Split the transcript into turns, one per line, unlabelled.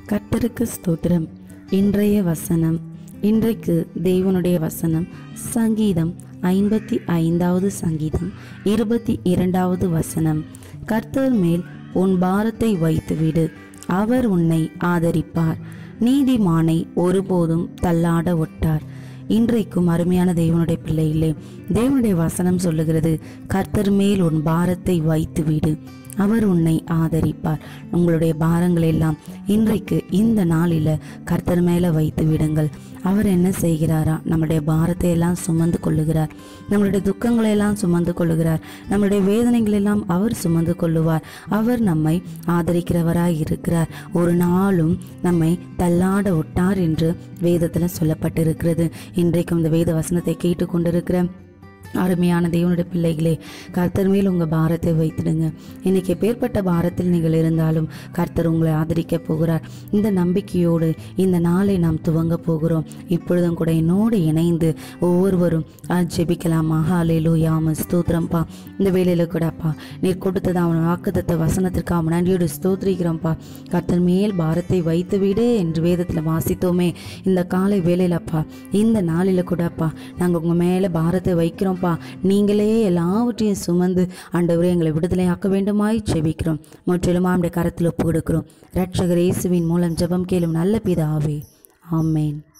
கர்த்தருக்கு ஸ்தோத்திரம் இன்றைய வசனம் இன்றைக்கு தேவனுடைய வசனம் சங்கீதம் ஐம்பத்தி ஐந்தாவது சங்கீதம் இருபத்தி இரண்டாவது வசனம் கர்த்தர் மேல் உன் பாரத்தை வைத்துவிடு அவர் உன்னை ஆதரிப்பார் நீதிமானை ஒருபோதும் தள்ளாட ஒட்டார் இன்றைக்கும் அருமையான தேவனுடைய பிள்ளைகளே தேவனுடைய வசனம் சொல்லுகிறது கர்த்தர் மேல் உன் பாரத்தை வைத்துவிடு அவர் உன்னை ஆதரிப்பார் உங்களுடைய பாரங்கள் எல்லாம் இன்றைக்கு இந்த நாளில் கர்த்தர் மேலே வைத்து விடுங்கள் அவர் என்ன செய்கிறாரா நம்மளுடைய பாரத்தை எல்லாம் சுமந்து கொள்ளுகிறார் நம்மளுடைய துக்கங்களை எல்லாம் சுமந்து கொள்ளுகிறார் நம்மளுடைய வேதனைகள் எல்லாம் அவர் சுமந்து கொள்ளுவார் அவர் நம்மை ஆதரிக்கிறவராய் இருக்கிறார் ஒரு நாளும் நம்மை தள்ளாட ஒட்டார் என்று வேதத்தில் சொல்லப்பட்டிருக்கிறது இன்றைக்கும் இந்த வேத வசனத்தை கேட்டுக்கொண்டிருக்கிற அருமையான தேவனுடைய பிள்ளைகளே கர்த்தர் மேல் உங்கள் பாரத்தை வைத்திடுங்க இன்னைக்கு எப்பேற்பட்ட பாரத்தில் நீங்கள் இருந்தாலும் கர்த்தர் உங்களை ஆதரிக்க போகிறார் இந்த நம்பிக்கையோடு இந்த நாளை நாம் துவங்க போகிறோம் இப்பொழுதும் கூட என்னோடு இணைந்து ஒவ்வொருவரும் ஆ, ஜெபிக்கலாமா ஹாலேலு யாம ஸ்தோத்திரம்ப்பா இந்த வேலையில் கூடப்பா நீர் கொடுத்தது அவன் வாக்குத்தத்த வசனத்திற்கு அவன் நன்றியோடு ஸ்தோத்திரிக்கிறோம்ப்பா கர்த்தர் மேல் பாரத்தை வைத்து விடு என்று வேதத்தில் வாசித்தோமே இந்த காலை வேலையிலப்பா இந்த நாளில் கூடப்பா நாங்கள் உங்கள் மேலே பாரத்தை வைக்கிறோம்ப்பா நீங்களே எல்லாவற்றையும் சுமந்து ஆண்டவரே எங்களை விடுதலையாக்க வேண்டுமாய் செபிக்கிறோம் முற்றிலுமா நம்முடைய கரத்தில் ஒப்பு கொடுக்கிறோம் ரட்சகர் இயேசுவின் மூலம் ஜெபம் கேளும் நல்ல பிதாவே ஆமேன்